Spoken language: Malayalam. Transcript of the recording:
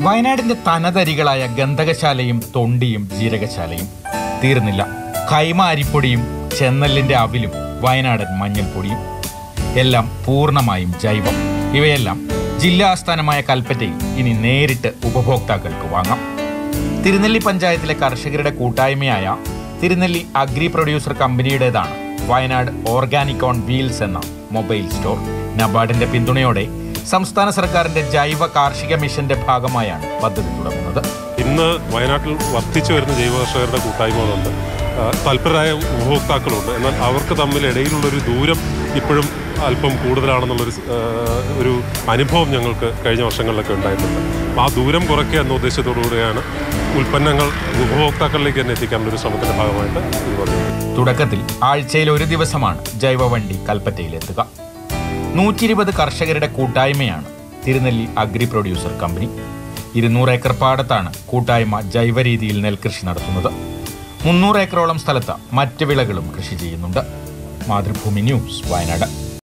വയനാടിന്റെ തനതരികളായ ഗന്ധകശാലയും തൊണ്ടിയും ജീരകശാലയും തീർന്നില്ല കൈമ അരിപ്പൊടിയും ചെന്നല്ലിന്റെ അവിലും വയനാടൻ മഞ്ഞൾപ്പൊടിയും എല്ലാം പൂർണ്ണമായും ജൈവം ഇവയെല്ലാം ജില്ലാ ആസ്ഥാനമായ കൽപ്പറ്റയിൽ ഇനി നേരിട്ട് ഉപഭോക്താക്കൾക്ക് വാങ്ങാം തിരുനെല്ലി പഞ്ചായത്തിലെ കർഷകരുടെ കൂട്ടായ്മയായ തിരുനെല്ലി അഗ്രി പ്രൊഡ്യൂസർ കമ്പനിയുടേതാണ് വയനാട് ഓർഗാനിക് ഓൺ വീൽസ് എന്ന മൊബൈൽ സ്റ്റോർ നബാർഡിന്റെ പിന്തുണയോടെ സംസ്ഥാന സർക്കാരിന്റെ ജൈവ കാർഷിക മിഷന്റെ ഭാഗമായാണ് പദ്ധതി തുടങ്ങുന്നത് ഇന്ന് വയനാട്ടിൽ വർദ്ധിച്ചു വരുന്ന ജൈവ കർഷകരുടെ കൂട്ടായ്മകളുണ്ട് ആ, തൽപരരായ ഉപഭോക്താക്കളുണ്ട് എന്നാൽ അവർക്ക് തമ്മിൽ ഇടയിലുള്ളൊരു ദൂരം ഇപ്പോഴും അല്പം കൂടുതലാണെന്നുള്ളൊരു സ്- ആ, ഒരു അനുഭവം ഞങ്ങൾക്ക് കഴിഞ്ഞ വർഷങ്ങളിലൊക്കെ ഉണ്ടായിട്ടുണ്ട് അപ്പോൾ ആ ദൂരം കുറയ്ക്കുക എന്ന ഉദ്ദേശത്തോടു കൂടിയാണ് ഉൽപ്പന്നങ്ങൾ ഉപഭോക്താക്കളിലേക്ക് തന്നെ എത്തിക്കാനുള്ള ഒരു ശ്രമത്തിന്റെ ഭാഗമായിട്ട് ഇത് പറഞ്ഞത് തുടക്കത്തിൽ ആഴ്ചയിൽ ഒരു ദിവസമാണ് ജൈവവണ്ടി കൽപ്പറ്റയിലെത്തുക നൂറ്റി ഇരുപത് കർഷകരുടെ കൂട്ടായ്മയാണ് തിരുനെല്ലി അഗ്രി പ്രൊഡ്യൂസർ കമ്പനി ഇരുന്നൂറ് ഏക്കർ പാടത്താണ് കൂട്ടായ്മ ജൈവ രീതിയിൽ നെൽകൃഷി നടത്തുന്നത് മുന്നൂറ് ഏക്കറോളം സ്ഥലത്ത് മറ്റ് വിളകളും കൃഷി ചെയ്യുന്നുണ്ട് മാതൃഭൂമി ന്യൂസ് വയനാട്